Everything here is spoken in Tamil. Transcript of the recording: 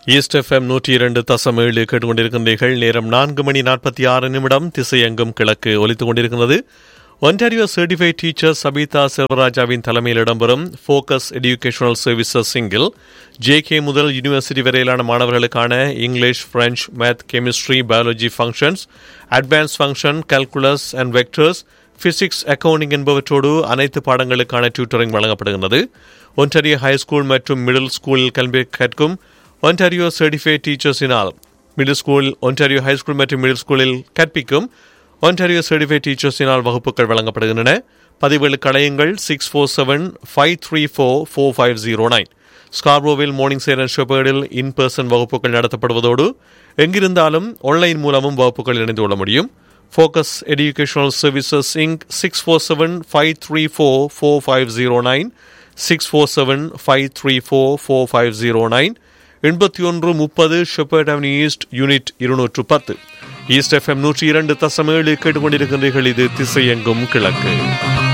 ஈஸ்ட் எஃப்எம் நூற்றி இரண்டு தசம் ஏழு கேட்டுக்கொண்டிருக்கின்றீர்கள் நேரம் நான்கு மணி நாற்பத்தி ஆறு நிமிடம் திசையெங்கும் கிழக்கு ஒலித்துக் கொண்டிருக்கிறது ஒன்டாரியோ சர்டிஃபைட் டீச்சர் சபிதா செல்வராஜாவின் தலைமையில் இடம்பெறும் ஃபோக்கஸ் எஜுகேஷனல் சர்வீசஸ் சிங்கில் ஜேகே முதல் யூனிவர்சிட்டி வரையிலான மாணவர்களுக்கான English French math chemistry biology functions advanced functions calculus and vectors physics accounting என்பவற்றோடு அனைத்து பாடங்களுக்கான டியூட்டரிங் வழங்கப்படுகிறது ஒன்டாரியோ ஹைஸ்கூல் மற்றும் மிடில் ஸ்கூலில் கல்வி கற்கும் ஒன்டாரியோ சர்டிஃபைட் டீச்சர்ஸினால் மிடில் ஸ்கூல் ஒன்டாரியோ ஹைஸ்கூல் மற்றும் மிடில் ஸ்கூலில் கற்பிக்கும் ஒன்டாரியோ சர்டிஃபைட் டீச்சர்ஸினால் வகுப்புகள் வழங்கப்படுகின்றன பதிவுகளுக்கு அழையுங்கள் six four seven five three four four five zero nine ஸ்கார்போவில் மார்னிங் சேர் அண்ட் ஷெப்பர்டில் இன் பர்சன் வகுப்புகள் நடத்தப்படுவதோடு எங்கிருந்தாலும் ஆன்லைன் மூலமும் வகுப்புகள் இணைந்து கொள்ள முடியும் Focus Educational Services Inc six four seven five three four four five zero nine six four seven five three four four five zero nine எண்பத்தி ஒன்று முப்பது ஷெப்பர்ட் அவென்யூ ஈஸ்ட் யூனிட் இருநூற்று பத்து ஈஸ்ட் எஃப்எம் நூற்றி இரண்டு தசம் ஏழு கேட்டுக்கொண்டிருக்கின்றீர்கள் இது திசையெங்கும் கிழக்கு